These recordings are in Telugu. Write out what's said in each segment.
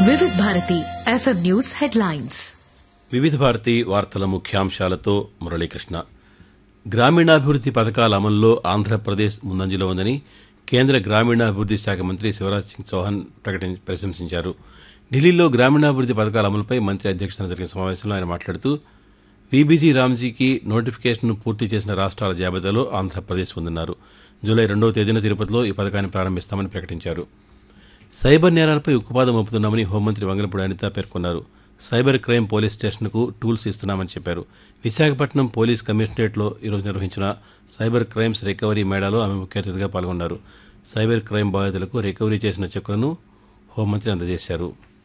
వివిధ భారతి ఎఫ్ఎం న్యూస్ హెడ్లైన్స్ వివిధ భారతి వార్తల ముఖ్యాంశాలతో మురళీకృష్ణ గ్రామీణాభివృద్ది పథకాల అమల్లో ఆంధ్రప్రదేశ్ ముందంజలో ఉందని కేంద్ర గ్రామీణాభివృద్ది శాఖ మంత్రి శివరాజ్ సింగ్ చౌహాన్ ప్రకటించి ప్రశంసించారు ఢిల్లీలో గ్రామీణాభివృద్ది పథకాల అమలుపై మంత్రి అధ్యక్షతన జరిగిన సమావేశంలో ఆయన మాట్లాడుతూ వీబీజీ రామ్జీకి నోటిఫికేషన్ను పూర్తి చేసిన రాష్ట్రాల జాబితాలో ఆంధ్రప్రదేశ్ ఉందన్నారు జూలై రెండవ తేదీన తిరుపతిలో ఈ పథకాన్ని ప్రారంభిస్తామని ప్రకటించారు సైబర్ నేరాలపై ఉక్కుపాదం మోపుతున్నామని హోంమంత్రి వంగలపూడి అనిత పేర్కొన్నారు సైబర్ క్రైమ్ పోలీస్ స్టేషన్కు టూల్స్ ఇస్తున్నామని చెప్పారు విశాఖపట్నం పోలీస్ కమిషనరేట్లో ఈరోజు నిర్వహించిన సైబర్ క్రైమ్స్ రికవరీ మేళాలో ఆమె ముఖ్య అతిథిగా పాల్గొన్నారు సైబర్ క్రైమ్ బాధితులకు రికవరీ చేసిన చెక్కులను హోంమంత్రి అందజేశారు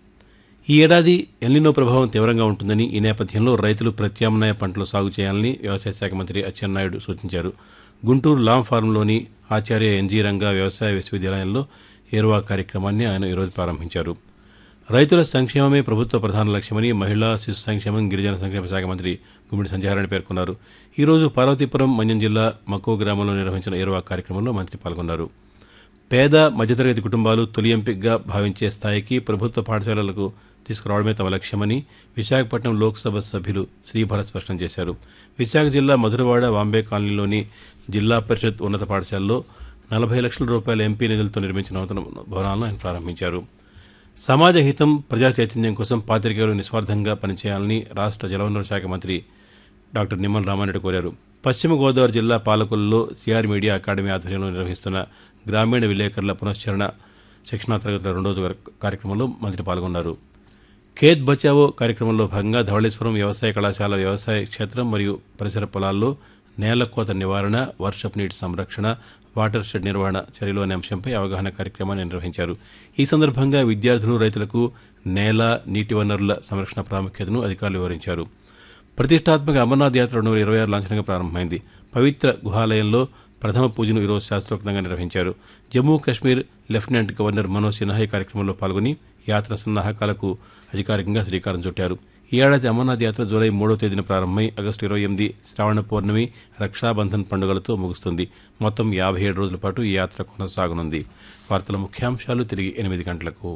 ఈ ఏడాది ఎల్నినో ప్రభావం తీవ్రంగా ఉంటుందని ఈ నేపథ్యంలో రైతులు ప్రత్యామ్నాయ పంటలు సాగు చేయాలని వ్యవసాయ శాఖ మంత్రి అచ్చెన్నాయుడు సూచించారు గుంటూరు లాం ఫారంలోని ఆచార్య ఎన్జీ రంగా వ్యవసాయ విశ్వవిద్యాలయంలో ఏరువా కార్యక్రమాన్ని ఆయన ఈరోజు ప్రారంభించారు రైతుల సంక్షేమమే ప్రభుత్వ ప్రధాన లక్ష్యమని మహిళా శిశు సంక్షేమం గిరిజన సంక్షేమ శాఖ మంత్రి గుమ్మిడి సంధ్యారాణి పేర్కొన్నారు ఈరోజు పార్వతీపురం మన్యం జిల్లా మక్కో గ్రామంలో నిర్వహించిన ఏరువా కార్యక్రమంలో మంత్రి పాల్గొన్నారు పేద మధ్యతరగతి కుటుంబాలు తొలి ఎంపికగా భావించే స్థాయికి ప్రభుత్వ పాఠశాలలకు తీసుకురావడమే తమ లక్ష్యమని విశాఖపట్నం లోక్సభ సభ్యులు శ్రీభరత్ స్పష్టం చేశారు విశాఖ జిల్లా మధురవాడ వాంబే కాలనీలోని జిల్లా పరిషత్ ఉన్నత పాఠశాలలో నలభై లక్షల రూపాయల ఎంపీ నిధులతో నిర్మించిన నూతన భవనాలను ఆయన ప్రారంభించారు సమాజ హితం ప్రజా చైతన్యం కోసం పాతికేయులు నిస్వార్థంగా పనిచేయాలని రాష్ట్ర జలవనరుల శాఖ మంత్రి డాక్టర్ నిమ్మల రామారెడ్డి కోరారు పశ్చిమ గోదావరి జిల్లా పాలకులలో సిఆర్ మీడియా అకాడమీ ఆధ్వర్యంలో నిర్వహిస్తున్న గ్రామీణ విలేకరుల పునశ్చరణ శిక్షణా తరగతుల రెండవ కార్యక్రమంలో మంత్రి పాల్గొన్నారు ఖేత్ బచావో కార్యక్రమంలో భాగంగా ధవళేశ్వరం వ్యవసాయ కళాశాల వ్యవసాయ క్షేత్రం మరియు పరిసర పొలాల్లో నేల కోత నివారణ వర్షపు నీటి సంరక్షణ వాటర్ షెడ్ నిర్వహణ చర్యలు అనే అంశంపై అవగాహన కార్యక్రమాన్ని నిర్వహించారు ఈ సందర్భంగా విద్యార్థులు రైతులకు నేల నీటి వనరుల సంరక్షణ ప్రాముఖ్యతను అధికారులు వివరించారు ప్రతిష్టాత్మక అమర్నాథ్ యాత్ర రెండు వేల ఇరవై ఆరు లాంఛనంగా ప్రారంభమైంది పవిత్ర గుహాలయంలో ప్రథమ పూజను ఈరోజు శాస్త్రోక్తంగా నిర్వహించారు జమ్మూ కాశ్మీర్ లెఫ్టినెంట్ గవర్నర్ మనోజ్ సిన్హా ఈ కార్యక్రమంలో పాల్గొని యాత్ర సన్నాహకాలకు అధికారికంగా శ్రీకారం చుట్టారు ఈ ఏడాది అమర్నాథ్ యాత్ర జూలై మూడో తేదీన ప్రారంభమై ఆగస్టు ఇరవై ఎనిమిది శ్రావణ పౌర్ణమి రక్షాబంధన్ పండుగలతో ముగుస్తుంది మొత్తం యాభై ఏడు రోజుల పాటు ఈ యాత్ర కొనసాగనుంది వార్తల ముఖ్యాంశాలు తిరిగి ఎనిమిది గంటలకు